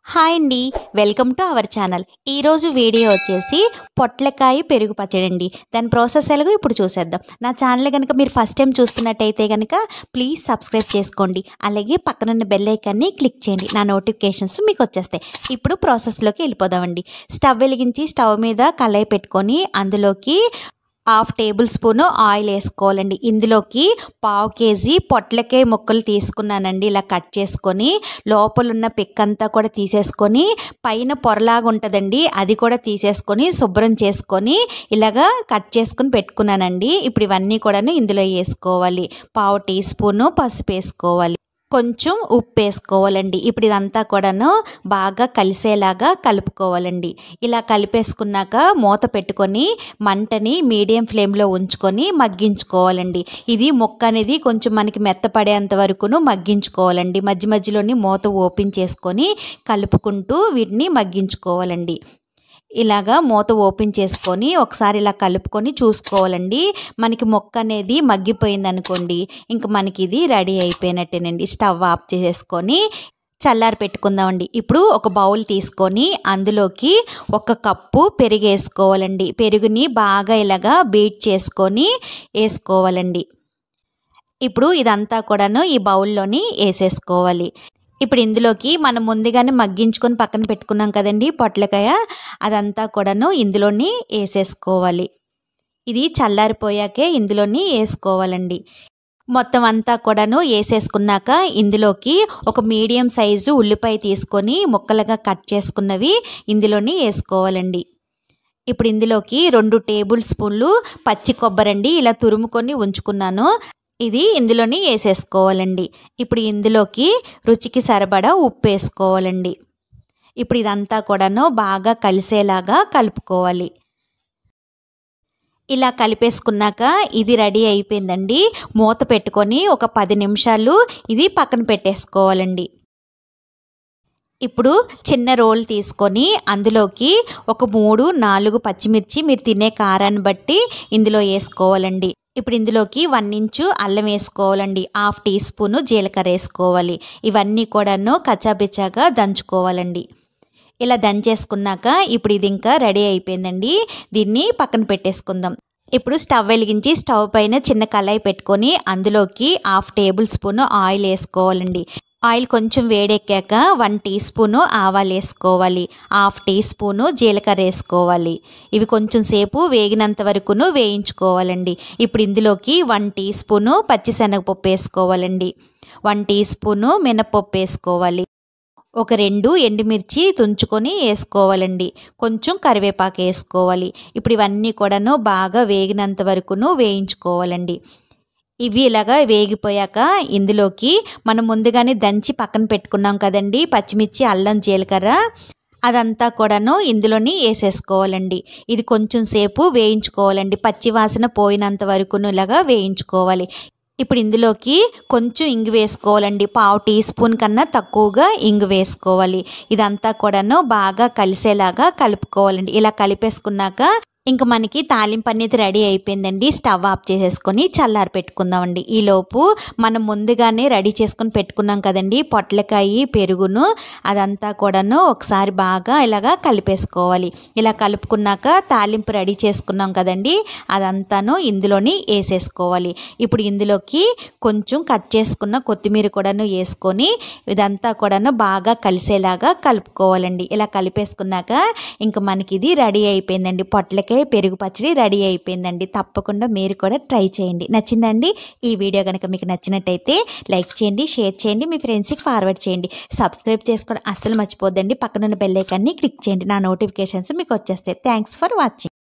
hi అండి welcome to our channel ఈరోజు video వచ్చేసి పొట్లకాయ పెరుగు పచ్చడి అండి దాని ప్రాసెస్ ఎలాగో ఇప్పుడు చూసేద్దాం నా ఛానల్ కనుక మీరు ఫస్ట్ టైం చూస్తున్నట్టయితే కనుక ప్లీజ్ సబ్స్క్రైబ్ చేసుకోండి అలాగే పక్కనున్న బెల్ ఐకాన్ని క్లిక్ చేయండి నా నోటిఫికేషన్స్ మీకు వచ్చేస్తాయి ఇప్పుడు ప్రాసెస్లోకి వెళ్ళిపోదామండి స్టవ్ వెలిగించి స్టవ్ మీద కళాయి పెట్టుకొని అందులోకి హాఫ్ టేబుల్ స్పూన్ ఆయిల్ వేసుకోవాలండి ఇందులోకి పావు కేజీ పొట్లకాయ ముక్కలు తీసుకున్నానండి ఇలా కట్ చేసుకొని లోపల ఉన్న పిక్ అంతా కూడా తీసేసుకొని పైన పొరలాగా ఉంటుందండి అది కూడా తీసేసుకొని శుభ్రం చేసుకొని ఇలాగా కట్ చేసుకుని పెట్టుకున్నానండి ఇప్పుడు ఇవన్నీ కూడాను ఇందులో వేసుకోవాలి పావు టీ స్పూను పసుపు వేసుకోవాలి కొంచెం ఉప్పు వేసుకోవాలండి ఇప్పుడు ఇదంతా కూడాను బాగా కలిసేలాగా కలుపుకోవాలండి ఇలా కలిపేసుకున్నాక మూత పెట్టుకొని మంటని మీడియం ఫ్లేమ్లో ఉంచుకొని మగ్గించుకోవాలండి ఇది మొక్క అనేది కొంచెం మనకి మెత్తపడేంత వరకును మగ్గించుకోవాలండి మధ్య మధ్యలోని మూత ఓపెన్ చేసుకొని కలుపుకుంటూ వీటిని మగ్గించుకోవాలండి ఇలాగా మూత ఓపెన్ చేసుకొని ఒకసారి ఇలా కలుపుకొని చూసుకోవాలండి మనకి మొక్క అనేది మగ్గిపోయింది అనుకోండి ఇంక మనకి ఇది రెడీ అయిపోయినట్టేనండి స్టవ్ ఆఫ్ చేసేసుకొని చల్లారి పెట్టుకుందామండి ఇప్పుడు ఒక బౌల్ తీసుకొని అందులోకి ఒక కప్పు పెరుగు వేసుకోవాలండి పెరుగుని బాగా ఇలాగా బీట్ చేసుకొని వేసుకోవాలండి ఇప్పుడు ఇదంతా కూడాను ఈ బౌల్లోని వేసేసుకోవాలి ఇప్పుడు ఇందులోకి మనం ముందుగానే మగ్గించుకొని పక్కన పెట్టుకున్నాం కదండి పొట్లకాయ అదంతా కూడాను ఇందులోని వేసేసుకోవాలి ఇది చల్లారిపోయాకే ఇందులోని వేసుకోవాలండి మొత్తం అంతా కూడాను వేసేసుకున్నాక ఇందులోకి ఒక మీడియం సైజు ఉల్లిపాయ తీసుకొని ముక్కలుగా కట్ చేసుకున్నవి ఇందులోని వేసుకోవాలండి ఇప్పుడు ఇందులోకి రెండు టేబుల్ స్పూన్లు పచ్చి కొబ్బరండి ఇలా తురుముకొని ఉంచుకున్నాను ఇది ఇందులోని వేసేసుకోవాలండి ఇప్పుడు ఇందులోకి రుచికి సరిపడా ఉప్పు వేసుకోవాలండి ఇప్పుడు ఇదంతా కూడాను బాగా కలిసేలాగా కలుపుకోవాలి ఇలా కలిపేసుకున్నాక ఇది రెడీ అయిపోయిందండి మూత పెట్టుకొని ఒక పది నిమిషాలు ఇది పక్కన పెట్టేసుకోవాలండి ఇప్పుడు చిన్న రోల్ తీసుకొని అందులోకి ఒక మూడు నాలుగు పచ్చిమిర్చి మీరు తినే కారాన్ని బట్టి ఇందులో వేసుకోవాలండి ఇప్పుడు ఇందులోకి వన్ ఇంచు అల్లం వేసుకోవాలండి హాఫ్ టీ స్పూను జీలకర్ర వేసుకోవాలి ఇవన్నీ కూడాను కచ్చాబిచ్చాగా దంచుకోవాలండి ఇలా దంచేసుకున్నాక ఇప్పుడు ఇది ఇంకా రెడీ అయిపోయిందండి దీన్ని పక్కన పెట్టేసుకుందాం ఇప్పుడు స్టవ్ వెలిగించి స్టవ్ పైన చిన్న కళాయి పెట్టుకొని అందులోకి హాఫ్ టేబుల్ స్పూన్ ఆయిల్ వేసుకోవాలండి ఆయిల్ కొంచెం వేడెక్కాక వన్ టీ స్పూను ఆవాలు వేసుకోవాలి హాఫ్ టీ స్పూను జీలకర్ర వేసుకోవాలి ఇవి కొంచెం సేపు వేగినంత వరకును వేయించుకోవాలండి ఇప్పుడు ఇందులోకి వన్ టీ స్పూను పచ్చిశనగపప్పు వేసుకోవాలండి వన్ టీ స్పూను మినపప్పు వేసుకోవాలి ఒక రెండు ఎండుమిర్చి తుంచుకొని వేసుకోవాలండి కొంచెం కరివేపాకు వేసుకోవాలి ఇప్పుడు ఇవన్నీ కూడాను బాగా వేగినంత వరకును వేయించుకోవాలండి ఇవి ఇలాగా వేగిపోయాక ఇందులోకి మనం ముందుగానే దంచి పక్కన పెట్టుకున్నాం కదండి పచ్చిమిర్చి అల్లం జీలకర్ర అదంతా కూడాను ఇందులోని వేసేసుకోవాలండి ఇది కొంచెం సేపు వేయించుకోవాలండి పచ్చి వాసన పోయినంత వరకును ఇలాగా వేయించుకోవాలి ఇప్పుడు ఇందులోకి కొంచెం ఇంగు వేసుకోవాలండి పావు టీ స్పూన్ కన్నా తక్కువగా ఇంగు వేసుకోవాలి ఇదంతా కూడాను బాగా కలిసేలాగా కలుపుకోవాలండి ఇలా కలిపేసుకున్నాక ఇంక మనకి తాలింపు అనేది రెడీ అయిపోయిందండి స్టవ్ ఆఫ్ చేసేసుకొని చల్లారి పెట్టుకుందామండి ఈలోపు మనం ముందుగానే రెడీ చేసుకొని పెట్టుకున్నాం కదండి పొట్లకాయ పెరుగును అదంతా కూడాను ఒకసారి బాగా ఇలాగా కలిపేసుకోవాలి ఇలా కలుపుకున్నాక తాలింపు రెడీ చేసుకున్నాం కదండి అదంతాను ఇందులోని వేసేసుకోవాలి ఇప్పుడు ఇందులోకి కొంచెం కట్ చేసుకున్న కొత్తిమీర కూడాను వేసుకొని ఇదంతా కూడాను బాగా కలిసేలాగా కలుపుకోవాలండి ఇలా కలిపేసుకున్నాక ఇంకా మనకి ఇది రెడీ అయిపోయిందండి పొట్లకాయ పెరుగు పచ్చడి రెడీ అయిపోయిందండి తప్పకుండా మీరు కూడా ట్రై చేయండి నచ్చిందండి ఈ వీడియో కనుక మీకు నచ్చినట్టయితే లైక్ చేయండి షేర్ చేయండి మీ ఫ్రెండ్స్కి ఫార్వర్డ్ చేయండి సబ్స్క్రైబ్ చేసుకోవడం అస్సలు మర్చిపోద్దండి పక్కనున్న బెల్ ఐకాన్ని క్లిక్ చేయండి నా నోటిఫికేషన్స్ మీకు వచ్చేస్తాయి థ్యాంక్స్ ఫర్ వాచింగ్